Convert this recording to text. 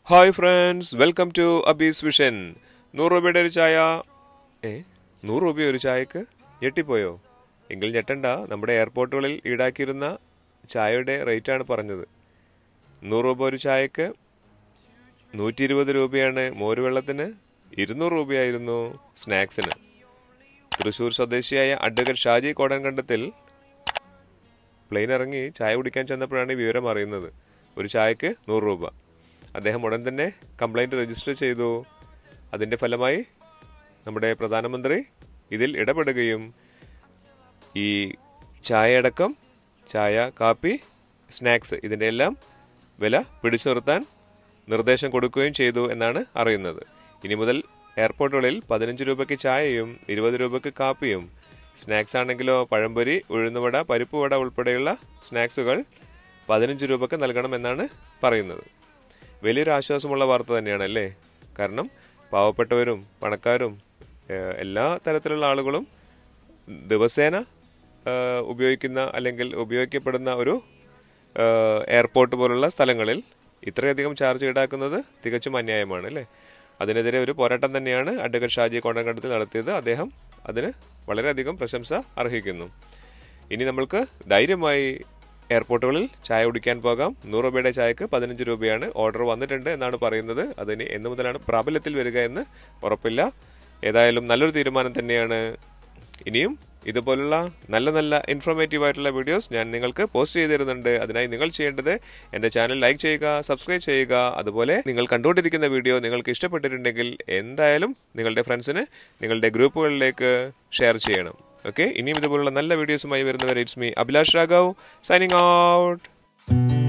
hi friends welcome to Abhi's vision നൂറ് രൂപയുടെ ഒരു ചായ ഏ നൂറ് രൂപ ഒരു ചായക്ക് ഞെട്ടിപ്പോയോ എങ്കിൽ ഞെട്ടണ്ട നമ്മുടെ എയർപോർട്ടുകളിൽ ഈടാക്കിയിരുന്ന ചായയുടെ റേറ്റാണ് പറഞ്ഞത് നൂറ് രൂപ ഒരു ചായക്ക് നൂറ്റി ഇരുപത് രൂപയാണ് മോരുവെള്ളത്തിന് ഇരുന്നൂറ് രൂപയായിരുന്നു സ്നാക്സിന് തൃശ്ശൂർ സ്വദേശിയായ അഡ്വക്കേറ്റ് ഷാജി കോടൻകണ്ടത്തിൽ പ്ലെയിൻ ഇറങ്ങി ചായ കുടിക്കാൻ ചെന്നപ്പോഴാണ് ഈ വിവരം അറിയുന്നത് ഒരു ചായക്ക് നൂറ് രൂപ അദ്ദേഹം ഉടൻ തന്നെ കംപ്ലൈൻറ്റ് രജിസ്റ്റർ ചെയ്തു അതിൻ്റെ ഫലമായി നമ്മുടെ പ്രധാനമന്ത്രി ഇതിൽ ഇടപെടുകയും ഈ ചായ അടക്കം ചായ കാപ്പി സ്നാക്സ് ഇതിൻ്റെ എല്ലാം വില പിടിച്ചു നിർത്താൻ നിർദ്ദേശം കൊടുക്കുകയും ചെയ്തു എന്നാണ് അറിയുന്നത് ഇനി മുതൽ എയർപോർട്ടുകളിൽ പതിനഞ്ച് രൂപയ്ക്ക് ചായയും ഇരുപത് രൂപയ്ക്ക് കാപ്പിയും സ്നാക്സ് ആണെങ്കിലോ പഴംപൊരി ഉഴുന്നുവട പരിപ്പുവട ഉൾപ്പെടെയുള്ള സ്നാക്സുകൾ പതിനഞ്ച് രൂപയ്ക്ക് നൽകണമെന്നാണ് പറയുന്നത് വലിയൊരു ആശ്വാസമുള്ള വാർത്ത തന്നെയാണ് അല്ലേ കാരണം പാവപ്പെട്ടവരും പണക്കാരും ഏഹ്, എല്ലാ തരത്തിലുള്ള ആളുകളും ദിവസേന ഏഹ്, ഉപയോഗിക്കുന്ന അല്ലെങ്കിൽ ഉപയോഗിക്കപ്പെടുന്ന ഒരു ഏഹ്, എയർപോർട്ട് പോലുള്ള സ്ഥലങ്ങളിൽ ഇത്രയധികം ചാർജ് ഈടാക്കുന്നത് തികച്ചും അന്യായമാണ് അല്ലേ അതിനെതിരെ ഒരു പോരാട്ടം തന്നെയാണ് അഡ്വക്കേറ്റ് ഷാജി കോണ്ടങ്കണ്ടത്തിൽ നടത്തിയത് അദ്ദേഹം അതിന് വളരെയധികം പ്രശംസ അർഹിക്കുന്നു ഇനി നമ്മൾക്ക് ധൈര്യമായി എയർപോർട്ടുകളിൽ ചായ കുടിക്കാൻ പോകാം നൂറ് രൂപയുടെ ചായക്ക് പതിനഞ്ച് രൂപയാണ് ഓർഡർ വന്നിട്ടുണ്ട് എന്നാണ് പറയുന്നത് അതിന് എന്ന് മുതലാണ് പ്രാബല്യത്തിൽ വരിക എന്ന് ഉറപ്പില്ല ഏതായാലും നല്ലൊരു തീരുമാനം തന്നെയാണ് ഇനിയും ഇതുപോലുള്ള നല്ല നല്ല ഇൻഫോർമേറ്റീവ് ആയിട്ടുള്ള വീഡിയോസ് ഞാൻ നിങ്ങൾക്ക് പോസ്റ്റ് ചെയ്ത് തരുന്നുണ്ട് അതിനായി നിങ്ങൾ ചെയ്യേണ്ടത് എൻ്റെ ചാനൽ ലൈക്ക് ചെയ്യുക സബ്സ്ക്രൈബ് ചെയ്യുക അതുപോലെ നിങ്ങൾ കണ്ടുകൊണ്ടിരിക്കുന്ന വീഡിയോ നിങ്ങൾക്ക് ഇഷ്ടപ്പെട്ടിട്ടുണ്ടെങ്കിൽ എന്തായാലും നിങ്ങളുടെ ഫ്രണ്ട്സിന് നിങ്ങളുടെ ഗ്രൂപ്പുകളിലേക്ക് ഷെയർ ചെയ്യണം ഓക്കെ ഇനിയും ഇതുപോലുള്ള നല്ല വീഡിയോസുമായി വരുന്നവരെ it's me Abhilash Raghav signing out